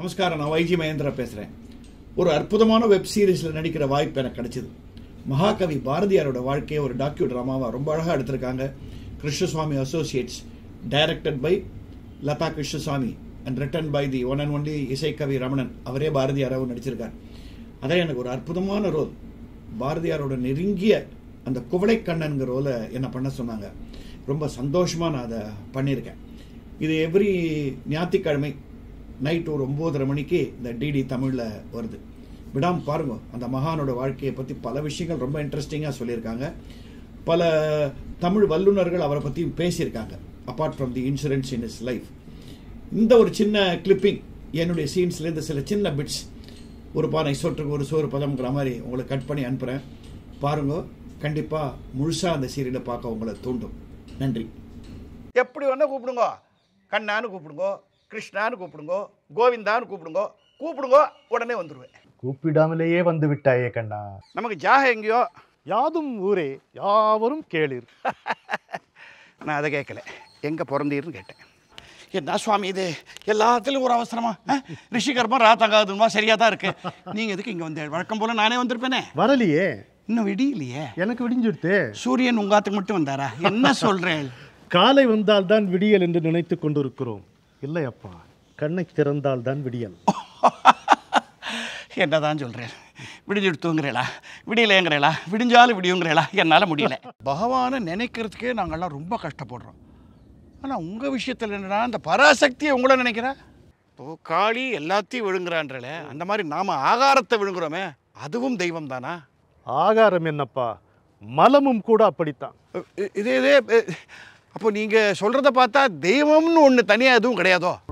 நமஸ்காரம் நான் வைஜி மகேந்திரா பேசுகிறேன் ஒரு அற்புதமான வெப் சீரிஸில் நடிக்கிற வாய்ப்பு எனக்கு கிடைச்சிது மகாகவி பாரதியாரோட வாழ்க்கையை ஒரு டாக்யூ ட்ராமாவை ரொம்ப அழகாக எடுத்திருக்காங்க Krishnaswamy associates directed by Latha Krishnaswamy and written by the one and only Isaikavi Ramanan அவரே பாரதியாராவும் நடிச்சிருக்கார் அதான் எனக்கு ஒரு அற்புதமான ரோல் பாரதியாரோட நெருங்கிய அந்த குவளைக்கண்ணன்கிற ரோலை என்ன பண்ண சொன்னாங்க ரொம்ப சந்தோஷமாக நான் அதை பண்ணியிருக்கேன் இது எவ்ரி ஞாயிற்றுக்கிழமை நைட் ஒரு ஒம்போதரை மணிக்கு இந்த டிடி தமிழில் வருது விடாம பாருங்க அந்த மகானோட வாழ்க்கையை பற்றி பல விஷயங்கள் ரொம்ப இன்ட்ரெஸ்டிங்காக சொல்லியிருக்காங்க பல தமிழ் வல்லுநர்கள் அவரை பற்றி பேசியிருக்காங்க apart from the insurance in is life இந்த ஒரு சின்ன கிளிப்பிங் என்னுடைய சீன்ஸ்லேருந்து சில சின்ன பிட்ஸ் ஒரு பானை சோற்றுக்கு ஒரு சோறு பதம்ங்கிற மாதிரி உங்களுக்கு கட் பண்ணி அனுப்புகிறேன் பாருங்க கண்டிப்பாக முழுசாக அந்த சீரியலை பார்க்க உங்களை தூண்டும் நன்றி எப்படி வேணா கூப்பிடுங்க கண்ணான்னு கூப்பிடுங்க கிருஷ்ணான்னு கூப்பிடுங்க கோவிந்தான்னு கூப்பிடுங்க கூப்பிடுங்க உடனே வந்துடுவேன் கூப்பிடாமலேயே வந்து விட்டாயே கண்ணா நமக்கு ஜாக எங்கேயோ யாதும் ஊரே யாவரும் கேளிர் நான் அதை கேட்கல எங்கே பிறந்தீர்னு கேட்டேன் என்ன சுவாமி இது எல்லாத்துலேயும் ஒரு அவசரமா ஆ? ரிஷிகர்மா ராத்தகாதுமா சரியாக தான் இருக்கு நீங்கள் எதுக்கு இங்கே வந்தேன் வழக்கம் போல் நானே வந்திருப்பேனே வரலையே இன்னும் விடியலையே எனக்கு விடிஞ்சுடுத்து சூரியன் உங்காத்துக்கு மட்டும் வந்தாரா என்ன சொல்கிறேன் காலை வந்தால்தான் விடியல் என்று நினைத்து கொண்டிருக்கிறோம் இல்லை அப்பா கண்ணை திறந்தால் தான் விடியல் என்னதான் சொல்கிறேன் விடிஞ்சுடுத்துங்கிறேளா விடியலைங்கிறேளா விடிஞ்சாலும் விடியுங்கிறேளா என்னால் முடியல பகவானை நினைக்கிறதுக்கே நாங்கள்லாம் ரொம்ப கஷ்டப்படுறோம் ஆனால் உங்கள் விஷயத்தில் என்னடா அந்த பராசக்தியை உங்களை நினைக்கிறா இப்போ காளி எல்லாத்தையும் விழுங்குறான்றல அந்த மாதிரி நாம் ஆகாரத்தை விழுங்குறோமே அதுவும் தெய்வம் தானா ஆகாரம் என்னப்பா மலமும் கூட அப்படித்தான் இதே இதே அப்போ நீங்கள் சொல்கிறத பார்த்தா தெய்வம்னு ஒன்று தனியாக எதுவும் கிடையாதோ